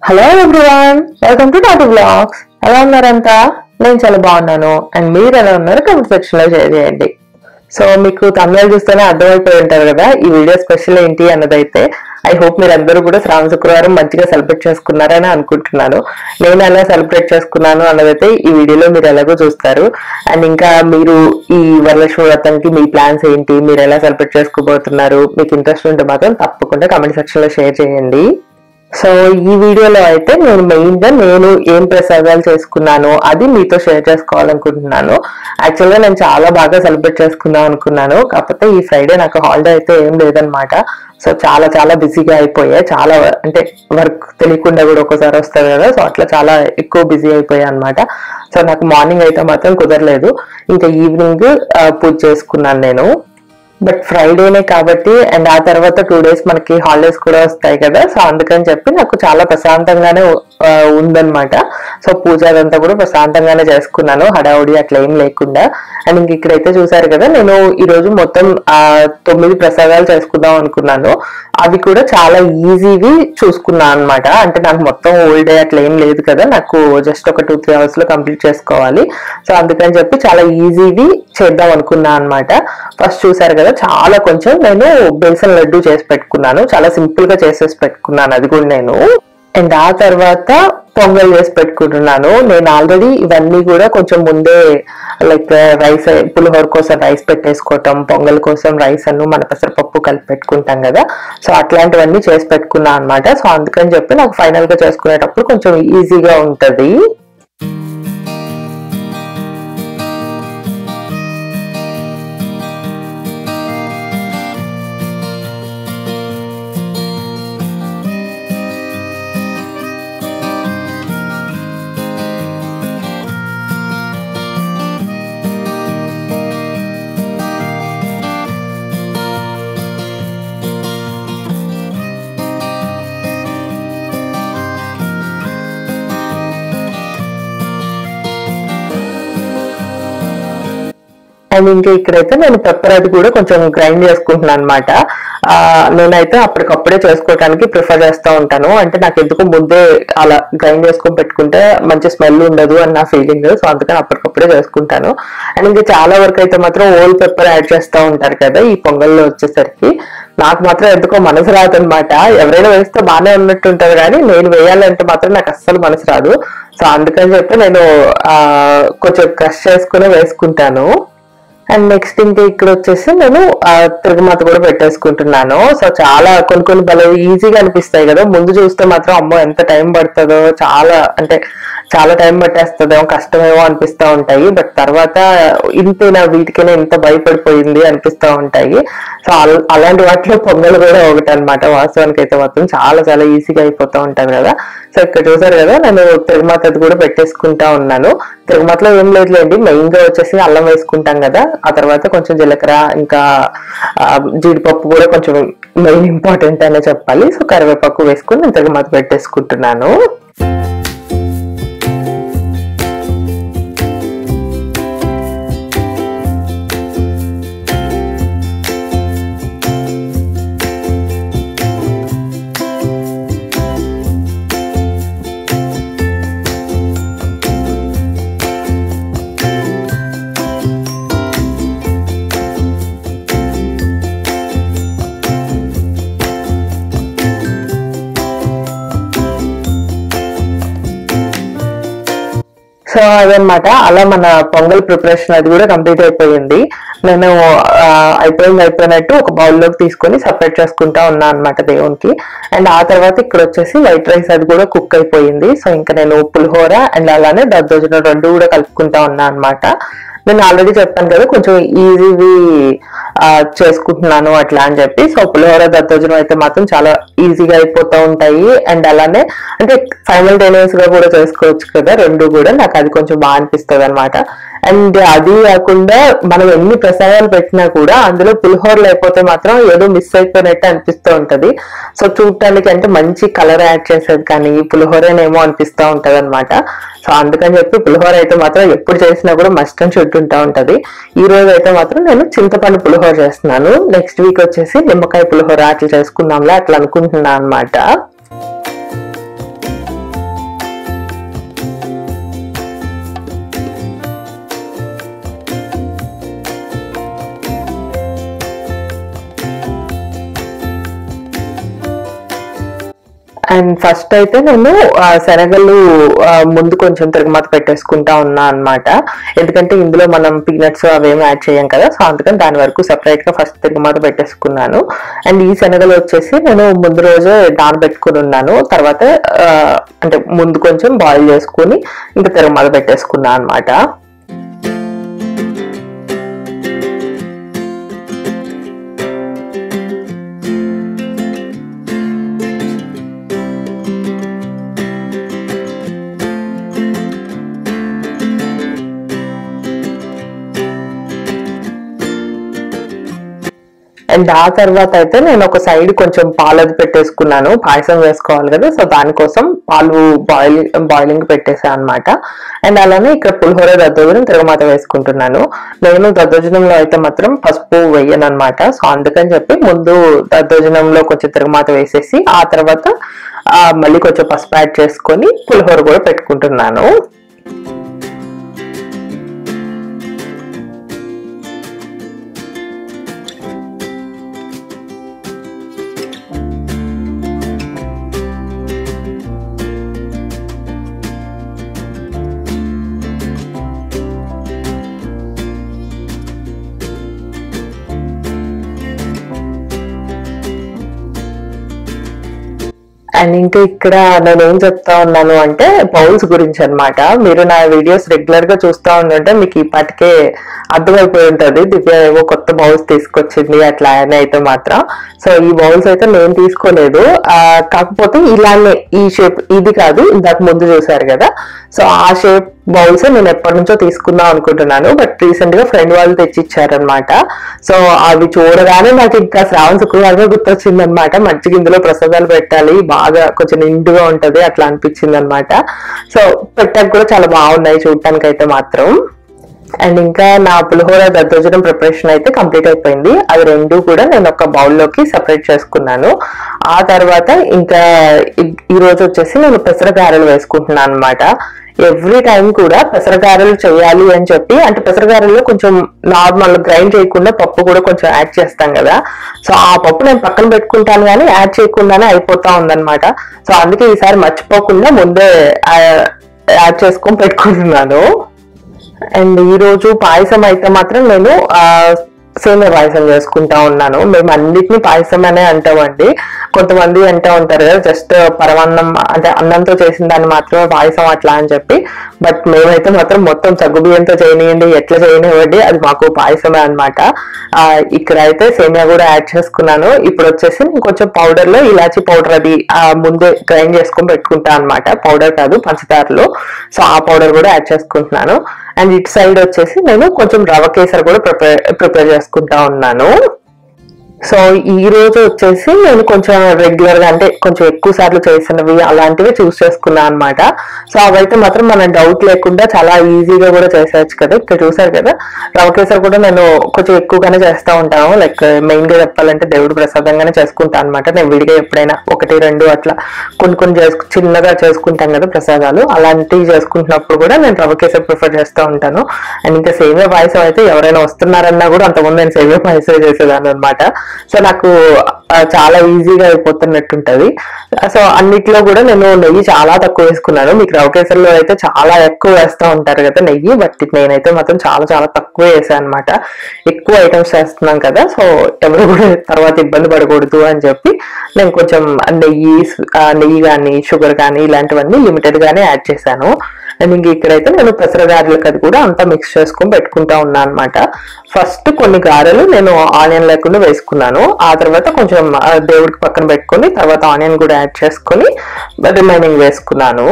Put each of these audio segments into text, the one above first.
Hello everyone welcome to tattoo blogs ఎలా ఉన్నారంతా నేను చాలా బాగున్నాను అండ్ మీరు ఎలా ఉన్నారు కమెంట్ సెక్షన్ లో షేర్ చేయండి సో మీకు తమిళ చూస్తేనే అర్థమైపోయి ఉంటారు కదా ఈ వీడియో స్పెషల్ ఏంటి అన్నదైతే ఐ హోప్ మీరు అందరూ కూడా శ్రావణ శుక్రవారం మంచిగా సెలబ్రేట్ చేసుకున్నారని అనుకుంటున్నాను నేను ఎలా సెలబ్రేట్ చేసుకున్నాను అన్నదైతే ఈ వీడియోలో మీరు ఎలాగో చూస్తారు అండ్ ఇంకా మీరు ఈ వరలక్ష్మి వ్రతంకి మీ ప్లాన్స్ ఏంటి మీరు ఎలా సెలబ్రేట్ చేసుకోబోతున్నారు మీకు ఇంట్రెస్ట్ ఉంటే మాత్రం తప్పకుండా కమెంట్ సెక్షన్ లో షేర్ చేయండి సో ఈ వీడియోలో అయితే నేను మెయిన్ గా నేను ఏం ప్రసాదాలు చేసుకున్నాను అది మీతో షేర్ చేసుకోవాలనుకుంటున్నాను యాక్చువల్ గా నేను చాలా బాగా సెలబ్రేట్ చేసుకుందాం అనుకున్నాను కాకపోతే ఈ ఫ్రైడే నాకు హాలిడే అయితే ఏం లేదనమాట సో చాలా చాలా బిజీగా అయిపోయాయి చాలా అంటే వర్క్ తెలియకుండా కూడా ఒక్కోసారి వస్తుంది కదా సో అట్లా చాలా ఎక్కువ బిజీ అయిపోయాయి అనమాట సో నాకు మార్నింగ్ అయితే మాత్రం కుదరలేదు ఇంకా ఈవినింగ్ పూజ చేసుకున్నాను నేను బట్ ఫ్రైడేనే కాబట్టి అండ్ ఆ తర్వాత టూ డేస్ మనకి హాలిడేస్ కూడా వస్తాయి కదా సో అందుకని చెప్పి నాకు చాలా ప్రశాంతంగానే ఆ, ఉందన్నమాట సో పూజ అదంతా కూడా ప్రశాంతంగానే చేసుకున్నాను హడావుడి అట్లా ఏం లేకుండా అండ్ ఇంక ఇక్కడైతే చూసారు కదా నేను ఈ రోజు మొత్తం ఆ, తొమ్మిది ప్రసాదాలు చేసుకుందాం అనుకున్నాను అవి కూడా చాలా ఈజీవి చూసుకున్నాను అనమాట అంటే నాకు మొత్తం ఓల్డ్ డే అట్లా ఏం లేదు కదా నాకు జస్ట్ ఒక టూ త్రీ అవర్స్ లో కంప్లీట్ చేసుకోవాలి సో అందుకని చెప్పి చాలా ఈజీవి చేద్దాం అనుకున్నా అనమాట ఫస్ట్ చూసారు కదా చాలా కొంచెం నేను బేసన్ లడ్డు చేసి పెట్టుకున్నాను చాలా సింపుల్ గా చేసేసి పెట్టుకున్నాను అది కూడా నేను అండ్ ఆ తర్వాత పొంగల్ చేసి పెట్టుకుంటున్నాను నేను ఆల్రెడీ ఇవన్నీ కూడా కొంచెం ముందే లైక్ రైస్ పులిహోర కోసం రైస్ పెట్టేసుకోవటం పొంగల్ కోసం రైస్ అను మన పెసరపప్పు కలిపి పెట్టుకుంటాం కదా సో అట్లాంటివన్నీ చేసి పెట్టుకున్నాను అనమాట సో అందుకని చెప్పి నాకు ఫైనల్ గా చేసుకునేటప్పుడు కొంచెం ఈజీగా ఉంటది అండ్ ఇంకా ఇక్కడైతే నేను పెప్పర్ అది కూడా కొంచెం గ్రైండ్ చేసుకుంటున్నాను అనమాట నేనైతే అప్పటికప్పుడే చేసుకోవడానికి ప్రిఫర్ చేస్తూ ఉంటాను అంటే నాకు ఎందుకు ముందే అలా గ్రైండ్ చేసుకొని పెట్టుకుంటే మంచి స్మెల్ ఉండదు అని నా ఫీలింగ్ సో అందుకని అప్పటికప్పుడే చేసుకుంటాను అండ్ ఇంకా చాలా వరకు అయితే మాత్రం ఓల్ పెప్పర్ యాడ్ చేస్తూ ఉంటారు కదా ఈ పొంగల్లో వచ్చేసరికి నాకు మాత్రం ఎందుకో మనసు రాదనమాట ఎవరైనా వేస్తే బాగానే ఉన్నట్టు ఉంటది కానీ నేను వేయాలంటే మాత్రం నాకు అస్సలు మనసు రాదు సో అందుకని చెప్పి నేను ఆ, కొంచెం క్రష్ చేసుకుని వేసుకుంటాను అండ్ నెక్స్ట్ ఇంకా ఇక్కడ వచ్చేసి నేను ఆ, తిరుగుమాత కూడా పెట్టేసుకుంటున్నాను సో చాలా కొన్ని కొన్ని భలే ఈజీగా అనిపిస్తాయి కదా ముందు చూస్తే మాత్రం అమ్మో ఎంత టైం పడుతుందో చాలా అంటే చాలా టైం పట్టేస్తుందేమో కష్టమేమో అనిపిస్తూ ఉంటాయి బట్ తర్వాత ఇంతేనా వీటికైనా ఇంత భయపడిపోయింది అనిపిస్తూ ఉంటాయి సో అల- అలాంటి వాటిలో పొంగల్ కూడా ఒకటి అనమాట వాస్తవానికి అయితే మాత్రం చాలా చాలా ఈజీగా అయిపోతూ ఉంటాను కదా సో ఇక్కడ చూసారు కదా నేను తిరుమతది కూడా పెట్టేసుకుంటా ఉన్నాను తిరుమతలో ఏం లేదులేండి మెయిన్ గా వచ్చేసి అల్లం వేసుకుంటాం కదా ఆ తర్వాత కొంచెం జీలకర్ర ఇంకా ఆ, జీడిపప్పు కూడా కొంచెం మెయిన్ ఇంపార్టెంట్ అనే చెప్పాలి సో కరివేపాకు వేసుకుని నేను తిరుమత పెట్టేసుకుంటున్నాను సో అదనమాట అలా మన పొంగల్ ప్రిపరేషన్ అది కూడా కంప్లీట్ అయిపోయింది నేను ఆ, అయిపోయింది అయిపోయినట్టు ఒక బౌల్ లోకి తీసుకొని సపరేట్ చేసుకుంటా ఉన్నా అనమాట దేవునికి అండ్ ఆ తర్వాత ఇక్కడ వచ్చేసి వైట్ రైస్ అది కూడా కుక్ అయిపోయింది సో ఇంకా నేను పులిహోర అండ్ అలానే దద్దోజనం రెండు కూడా కలుపుకుంటా ఉన్నా అన్నమాట నేను ఆల్రెడీ చెప్పాను కదా కొంచెం ఈజీవి చేసుకుంటున్నాను అట్లా అని చెప్పి సో పులిహోర దద్దోజనం అయితే మాత్రం చాలా ఈజీగా అయిపోతూ ఉంటాయి అండ్ అలానే అంటే సైమల్టేనియస్ గా కూడా చేసుకోవచ్చు కదా రెండు కూడా నాకు అది కొంచెం బాగా అనిపిస్తుంది అనమాట అండ్ అది కాకుండా మనం ఎన్ని ప్రసాదాలు పెట్టినా కూడా అందులో పులిహోర లేకపోతే మాత్రం ఏదో మిస్ అయిపోయినట్టు అనిపిస్తూ ఉంటది సో చూడటానికి అంటే మంచి కలర్ యాడ్ చేసేది కానీ పులిహోరనేమో అనిపిస్తూ ఉంటది అనమాట సో అందుకని చెప్పి పులిహోర అయితే మాత్రం ఎప్పుడు చేసినా కూడా మస్ట్ అని చుట్టుంటా ఉంటది ఈ రోజు అయితే మాత్రం నేను చింతపండు పులిహోర చేస్తున్నాను నెక్స్ట్ వీక్ వచ్చేసి నిమ్మకాయ పులిహోర అట్లా చేసుకుందాంలే అట్లా అనుకుంటున్నాను అనమాట అండ్ ఫస్ట్ అయితే నేను ఆ, శనగలు ఆ, ముందు కొంచెం తిరగమాత పెట్టేసుకుంటా ఉన్నా అన్నమాట ఎందుకంటే ఇందులో మనం పీనట్స్ అవేమి యాడ్ చేయం కదా సో అందుకని దాని వరకు సెపరేట్ గా ఫస్ట్ తిరగమాత పెట్టేసుకున్నాను అండ్ ఈ శనగలు వచ్చేసి నేను ముందు రోజే నానబెట్టుకుని ఉన్నాను తర్వాత ఆ, అంటే ముందు కొంచెం బాయిల్ చేసుకుని ఇంకా తిరగమాత పెట్టేసుకున్నాను అనమాట అండ్ ఆ తర్వాత అయితే నేను ఒక సైడ్ కొంచెం పాలది పెట్టేసుకున్నాను పాయసం వేసుకోవాలి కదా సో దానికోసం పాలు బాయిల్ బాయిలింగ్ పెట్టేసాను అనమాట అండ్ అలానే ఇక్కడ పులిహోర దద్దోజనం తిరగమాత వేసుకుంటున్నాను నేను దద్దోజనంలో అయితే మాత్రం పసుపు వేయను అనమాట సో అందుకని చెప్పి ముందు దద్దోజనంలో కొంచెం తిరగమాత వేసేసి ఆ తర్వాత ఆ, మళ్ళీ కొంచెం పసుపు యాడ్ చేసుకొని పులిహోర కూడా పెట్టుకుంటున్నాను అండ్ ఇంకా ఇక్కడ నేను ఏం చెప్తా ఉన్నాను అంటే బౌల్స్ గురించి అన్నమాట మీరు నా వీడియోస్ రెగ్యులర్ గా చూస్తా ఉండంటే మీకు ఈ పాటికే అర్థమైపోయి ఉంటది దివ్య ఏవో కొత్త బౌల్స్ తీసుకొచ్చింది అట్లా అని అయితే మాత్రం సో ఈ బౌల్స్ అయితే నేను తీసుకోలేదు ఆ, కాకపోతే ఇలానే ఈ షేప్ ఇది కాదు ఇందాక ముందు చూసారు కదా సో ఆ షేప్ బౌల్స్ నేను ఎప్పటి నుంచో తీసుకుందాం అనుకుంటున్నాను బట్ రీసెంట్ గా ఫ్రెండ్ వాళ్ళు తెచ్చి ఇచ్చారనమాట సో అవి చూడగానే నాకు ఇంకా శ్రావణ శుక్రవారమే గుర్తొచ్చింది అనమాట మజ్జిగ ఇందులో ప్రసాదాలు పెట్టాలి బాగా కొంచెం నిండుగా ఉంటది అట్లా అనిపించింది అనమాట సో పెట్టాక కూడా చాలా బాగున్నాయి చూడటానికి అయితే మాత్రం అండ్ ఇంకా నా పులిహోర దద్దోజనం ప్రిపరేషన్ అయితే కంప్లీట్ అయిపోయింది అవి రెండు కూడా నేను ఒక బౌల్లోకి సెపరేట్ చేసుకున్నాను ఆ తర్వాత ఇంకా ఈ- ఈ రోజు వచ్చేసి నేను పెసరగారెలు వేసుకుంటున్నాను అనమాట ఎవ్రీ టైం కూడా పెసరగారెలు చేయాలి అని చెప్పి అంటే పెసరగారెల్లో కొంచెం నార్మల్ గ్రైండ్ చేయకుండా పప్పు కూడా కొంచెం యాడ్ చేస్తాం కదా సో ఆ పప్పు నేను పక్కన పెట్టుకుంటాను కానీ యాడ్ చేయకుండానే అయిపోతా ఉందన్నమాట సో అందుకే ఈసారి మర్చిపోకుండా ముందే ఆ, యాడ్ చేసుకొని పెట్టుకుంటున్నాను అండ్ ఈ రోజు పాయసం అయితే మాత్రం నేను ఆ, సేమియా పాయసం చేసుకుంటా ఉన్నాను మేము అన్నిటిని పాయసం అనే అంటామండి కొంతమంది అంటూ ఉంటారు కదా జస్ట్ పరమాన్నం అంటే అన్నంతో చేసిన దాన్ని మాత్రమే పాయసం అట్లా అని చెప్పి బట్ మేమైతే మాత్రం మొత్తం సగ్గుబియ్యంతో చేయనియండి ఎట్లా చేయనివ్వండి అది మాకు పాయసమే అనమాట ఇక్కడ అయితే సేమియా కూడా యాడ్ చేసుకున్నాను ఇప్పుడు వచ్చేసి నేను కొంచెం పౌడర్ లో ఇలాచి పౌడర్ అది ఆ, ముందే గ్రైండ్ చేసుకొని పెట్టుకుంటా అనమాట పౌడర్ కాదు పంచదారలో సో ఆ పౌడర్ కూడా యాడ్ చేసుకుంటున్నాను అండ్ ఇటు సైడ్ వచ్చేసి నేను కొంచెం రవ కేసరి కూడా ప్రిపేర్ ప్రిపేర్ చేసుకుంటా ఉన్నాను సో ఈ రోజు వచ్చేసి నేను కొంచెం రెగ్యులర్ గా అంటే కొంచెం ఎక్కువ సార్లు చేసినవి అలాంటివి చూస్ చేసుకున్నాను అనమాట సో అవైతే మాత్రం మన డౌట్ లేకుండా చాలా ఈజీగా కూడా చేసేయచ్చు కదా ఇక్కడ చూసారు కదా రవ కేసరి కూడా నేను కొంచెం ఎక్కువగానే చేస్తూ ఉంటాను లైక్ మెయిన్ గా చెప్పాలంటే దేవుడి ప్రసాదంగానే చేసుకుంటాను అనమాట నేను విడిగా ఎప్పుడైనా ఒకటి రెండు అట్లా కొన్ని కొన్ని చేసుకు చిన్నగా చేసుకుంటాం కదా ప్రసాదాలు అలాంటివి చేసుకుంటున్నప్పుడు కూడా నేను రవ కేసరి ప్రిఫర్ చేస్తూ ఉంటాను అండ్ ఇంకా సేమియా పాయసం అయితే ఎవరైనా వస్తున్నారన్నా కూడా అంతకుముందు నేను సేమియా పాయసం చేసేదాన్ని అనమాట సో నాకు ఆ, చాలా ఈజీగా అయిపోతున్నట్టుంటది సో అన్నిట్లో కూడా నేను నెయ్యి చాలా తక్కువ వేసుకున్నాను మీకు రవ కేసరిలో అయితే చాలా ఎక్కువ వేస్తూ ఉంటారు కదా నెయ్యి బట్ నేనైతే మాత్రం చాలా చాలా తక్కువ వేసాను అనమాట ఎక్కువ ఐటమ్స్ చేస్తున్నాం కదా సో ఎవరు కూడా తర్వాత ఇబ్బంది పడకూడదు అని చెప్పి నేను కొంచెం నెయ్యి ఆ, నెయ్యి కానీ షుగర్ కానీ ఇలాంటివన్నీ లిమిటెడ్ గానే యాడ్ చేశాను అండ్ ఇంక ఇక్కడైతే నేను పెసర గారెలకు అది కూడా అంతా మిక్స్ చేసుకొని పెట్టుకుంటా ఉన్నాను అనమాట ఫస్ట్ కొన్ని గారెలు నేను ఆనియన్ లేకుండా వేసుకున్నాను ఆ తర్వాత కొంచెం ఆ, దేవుడికి పక్కన పెట్టుకొని తర్వాత ఆనియన్ కూడా యాడ్ చేసుకొని రిమైనింగ్ వేసుకున్నాను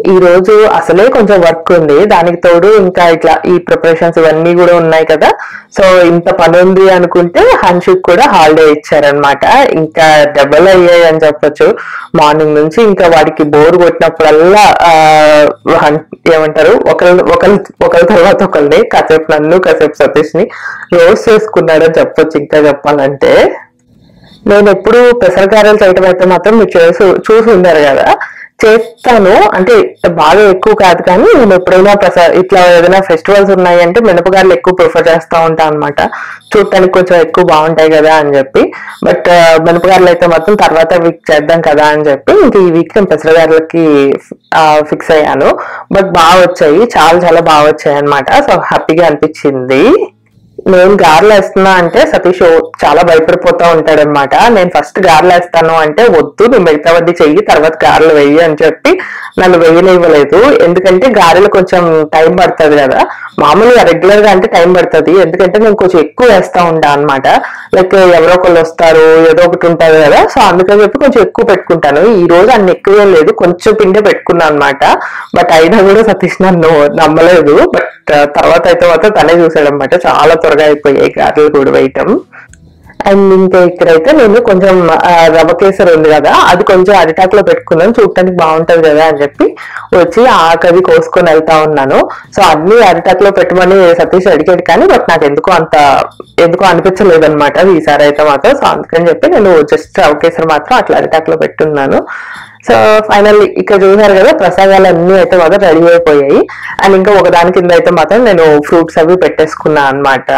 ఈ రోజు అసలే కొంచెం వర్క్ ఉంది దానికి తోడు ఇంకా ఇట్లా ఈ ప్రిపరేషన్స్ ఇవన్నీ కూడా ఉన్నాయి కదా సో ఇంత పని ఉంది అనుకుంటే హన్షుక్ కూడా హాలిడే ఇచ్చారనమాట ఇంకా డబల్ అయ్యాయి అని చెప్పొచ్చు మార్నింగ్ నుంచి ఇంకా వాడికి బోర్ కొట్టినప్పుడల్లా ఆ, హన్- ఏమంటారు ఒకరి ఒకరి ఒకరి తర్వాత ఒకరిని కాసేపు నన్ను కాసేపు సతీష్ ని రోజు చేసుకున్నాడని చెప్పొచ్చు ఇంకా చెప్పాలంటే నేను ఎప్పుడు పెసరగారెలు చేయటం అయితే మాత్రం మీరు చేసి చూసి ఉన్నారు కదా చేస్తాను అంటే బాగా ఎక్కువ కాదు కానీ నేను ఎప్పుడైనా పెస ఇట్లా ఏదైనా ఫెస్టివల్స్ ఉన్నాయి అంటే మినపగారెలు ఎక్కువ ప్రిఫర్ చేస్తా ఉంటాను అనమాట చూడటానికి కొంచెం ఎక్కువ బాగుంటాయి కదా అని చెప్పి బట్ మినపగారెలు అయితే మాత్రం తర్వాత వీక్ చేద్దాం కదా అని చెప్పి ఇంక ఈ వీక్ నేను పెసరగారెలకి ఫిక్స్ అయ్యాను బట్ బాగా వచ్చాయి చాలా చాలా బాగా వచ్చాయి అనమాట సో హ్యాపీగా అనిపించింది నేను గారెలు వేస్తున్నా అంటే సతీష్ చాలా భయపడిపోతా ఉంటాడనమాట నేను ఫస్ట్ గారెలు వేస్తాను అంటే వద్దు నువ్వు మిగతా వద్ద చెయ్యి తర్వాత గారెలు వెయ్యి అని చెప్పి నన్ను వేయనివ్వలేదు ఎందుకంటే గారెలు కొంచెం టైం పడుతుంది కదా మామూలుగా రెగ్యులర్ గా అంటే టైం పడుతుంది ఎందుకంటే నేను కొంచెం ఎక్కువ వేస్తా ఉంటా అనమాట లైక్ ఎవరో ఒకళ్ళు వస్తారు ఏదో ఒకటి ఉంటుంది కదా సో అందుకని చెప్పి కొంచెం ఎక్కువ పెట్టుకుంటాను ఈ రోజు అన్ని ఎక్కువ ఏం లేదు కొంచెం పిండే పెట్టుకున్నాను అనమాట బట్ అయినా కూడా సతీష్ నన్ను నమ్మలేదు బట్ తర్వాత అయితే మాత్రం తనే చూసాడు అనమాట చాలా త్వరగా అయిపోయాయి గారెలు కూడా వేయటం అండ్ ఇంకా ఇక్కడైతే నేను కొంచెం ఆ, రవ్వ కేసరి ఉంది కదా అది కొంచెం అరిటాక్ లో పెట్టుకున్నాను చూడటానికి బాగుంటది కదా అని చెప్పి వచ్చి ఆకది కోసుకొని వెళ్తా ఉన్నాను సో అన్ని అరిటాక్ లో పెట్టమని సతీష్ అడిగాడు కానీ బట్ నాకు ఎందుకో అంత ఎందుకో అనిపించలేదు అనమాట ఈసారి అయితే మాత్రం సో అందుకని చెప్పి నేను జస్ట్ రవ్వ కేసరి మాత్రం అట్లా అరిటాక్ లో పెట్టున్నాను సో ఫైనల్ ఇక్కడ చూసారు కదా ప్రసాదాలు అన్ని అయితే మాత్రం రెడీ అయిపోయాయి అండ్ ఇంకా ఒకదాని కింద అయితే మాత్రం నేను ఫ్రూట్స్ అవి పెట్టేసుకున్నా అన్నమాట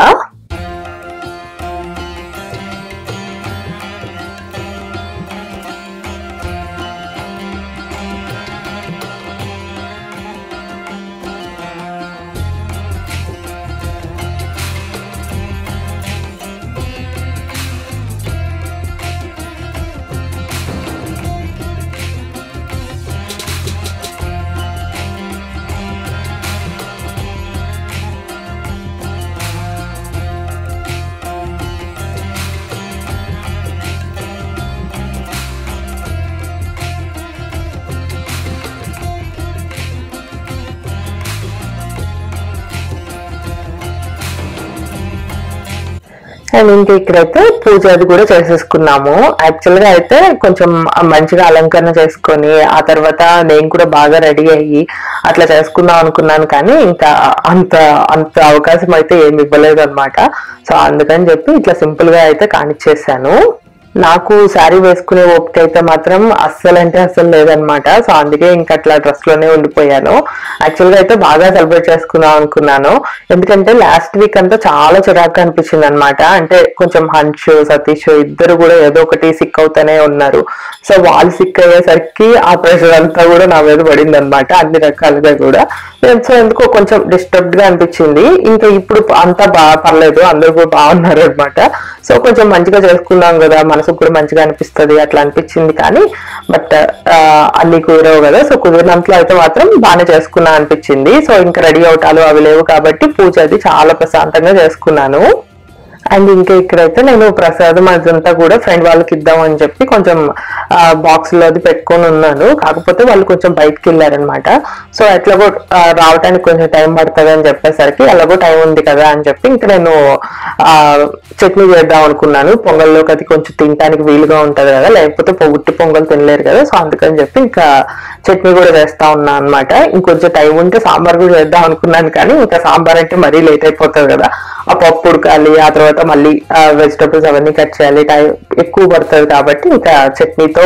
అండ్ ఇంకా ఇక్కడైతే పూజ అది కూడా చేసేసుకున్నాము యాక్చువల్ గా అయితే కొంచెం మంచిగా అలంకరణ చేసుకొని ఆ తర్వాత నేను కూడా బాగా రెడీ అయ్యి అట్లా చేసుకుందాం అనుకున్నాను కానీ ఇంకా అంత అంత అవకాశం అయితే ఏమి ఇవ్వలేదు అనమాట సో అందుకని చెప్పి ఇట్లా సింపుల్ గా అయితే కానిచ్చేసాను నాకు శారీ వేసుకునే ఓపిక అయితే మాత్రం అస్సలు అంటే అస్సలు లేదనమాట సో అందుకే ఇంకా అట్లా డ్రెస్ లోనే ఉండిపోయాను యాక్చువల్ గా అయితే బాగా సెలబ్రేట్ చేసుకుందాం అనుకున్నాను ఎందుకంటే లాస్ట్ వీక్ అంతా చాలా చిరాకు అనిపించింది అనమాట అంటే కొంచెం హన్ష్ సతీష్ ఇద్దరు కూడా ఏదో ఒకటి సిక్ అవుతానే ఉన్నారు సో వాళ్ళు సిక్ అయ్యేసరికి ఆ ప్రెషర్ అంతా కూడా నా మీద పడింది అనమాట అన్ని రకాలుగా కూడా నేను సో ఎందుకో కొంచెం డిస్టర్బ్డ్ గా అనిపించింది ఇంకా ఇప్పుడు అంతా బాగా పర్లేదు అందరూ కూడా బాగున్నారు అనమాట సో కొంచెం మంచిగా చేసుకున్నాం కదా మనసుకు కూడా మంచిగా అనిపిస్తది అట్లా అనిపించింది కానీ బట్ అన్ని కుదరవు కదా సో కుదిరినంతలో అయితే మాత్రం బాగానే చేసుకున్నా అనిపించింది సో ఇంకా రెడీ అవటాలు అవి లేవు కాబట్టి పూజ అది చాలా ప్రశాంతంగా చేసుకున్నాను అండ్ ఇంకా ఇక్కడైతే నేను ప్రసాదం అదంతా కూడా ఫ్రెండ్ వాళ్ళకి ఇద్దాం అని చెప్పి కొంచెం బాక్స్ లో అది పెట్టుకొని ఉన్నాను కాకపోతే వాళ్ళు కొంచెం బయటకు వెళ్ళారనమాట సో ఎట్లాగో ఆ, రావటానికి కొంచెం టైం పడుతుంది అని చెప్పేసరికి ఎలాగో టైం ఉంది కదా అని చెప్పి ఇంకా నేను ఆ, చట్నీ చేద్దాం అనుకున్నాను పొంగల్లోకి అది కొంచెం తినడానికి వీలుగా ఉంటది కదా లేకపోతే పొగుట్టి పొంగల్ తినలేరు కదా సో అందుకని చెప్పి ఇంకా చట్నీ కూడా వేస్తా ఉన్నా అనమాట ఇంకొంచెం టైం ఉంటే సాంబార్ కూడా చేద్దాం అనుకున్నాను కానీ ఇంకా సాంబార్ అంటే మరీ లేట్ అయిపోతుంది కదా ఆ పప్పు ఉడకాలి ఆ తర్వాత మళ్ళీ వెజిటబుల్స్ అవన్నీ కట్ చేయాలి టైం ఎక్కువ పడుతుంది కాబట్టి ఇంకా చట్నీతో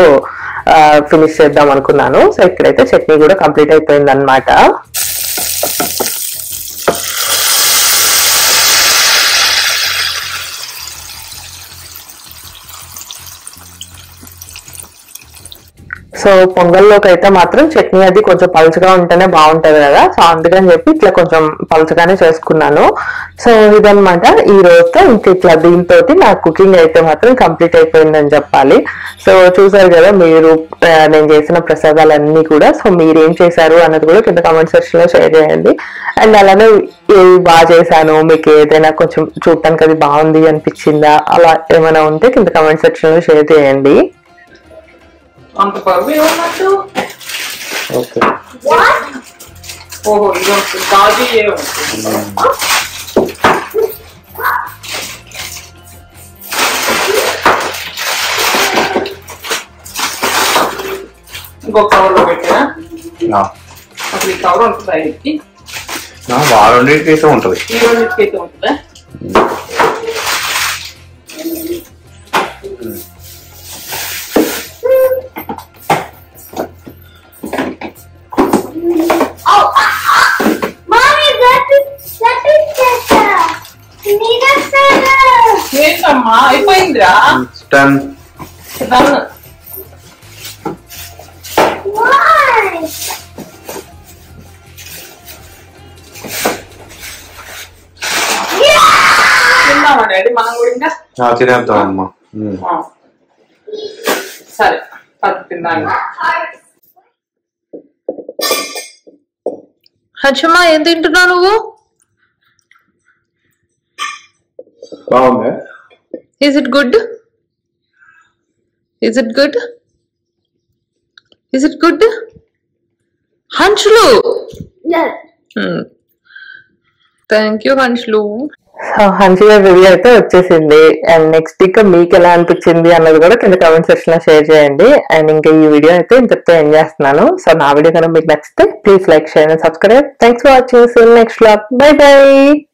ఫినిష్ చేద్దాం అనుకున్నాను సో ఇక్కడైతే చట్నీ కూడా కంప్లీట్ అయిపోయింది అనమాట సో పొంగల్లోకి అయితే మాత్రం చట్నీ అది కొంచెం పలుచగా ఉంటేనే బాగుంటది కదా సో అందుకని చెప్పి ఇట్లా కొంచెం పలుచగానే చేసుకున్నాను సో ఇదన్నమాట ఈ రోజుతో ఇంక ఇట్లా దీంతో నా కుకింగ్ అయితే మాత్రం కంప్లీట్ అయిపోయిందని చెప్పాలి సో చూసారు కదా మీరు ఆ, నేను చేసిన ప్రసాదాలన్నీ కూడా సో మీరు ఏం చేశారు అన్నది కూడా కింద కామెంట్ సెక్షన్ లో షేర్ చేయండి అండ్ అలానే ఏవి బాగా చేశాను మీకు ఏదైనా కొంచెం చూడటానికి అది బాగుంది అనిపించిందా అలా ఏమైనా ఉంటే కింద కామెంట్ సెక్షన్ లో షేర్ చేయండి అంత పరువు ఏమన్నట్టు ఓకే What? ఓహో ఇది ఉంటుంది గాజు ఏ ఉంటుంది ఇంకో కవర్ లో పెట్టినా నా అసలు ఈ కవర్ ఉంటుందా ఇది నా వారంటీకి అయితే ఉంటుంది ఈ రెండింటికి అయితే ఉంటుందా Mommy, that is that is better. Need a feather. ఏంటమ్మా అయిపోయిందిరా టెన్ డన్ Why? తిన్నామా డాడీ మనం కూడా ఇంకా తినేద్దాం అమ్మా ఉమ్. ఆ. సరే పది తిన్నాను హచ్చమ్మా ఏం తింటున్నావు నువ్వు బాగుంది is it good is it good is it good హంచులు Yes. థ్యాంక్ యూ హంచులు సో హంచు గారి రివ్యూ అయితే వచ్చేసింది అండ్ నెక్స్ట్ ఇంకా మీకు ఎలా అనిపించింది అన్నది కూడా కింద కామెంట్ సెక్షన్ లో షేర్ చేయండి అండ్ ఇంకా ఈ వీడియో అయితే ఇంతటితో ఎండ్ చేస్తున్నాను సో నా వీడియో కనుక మీకు నచ్చితే please like share and subscribe thanks for watching next blog bye by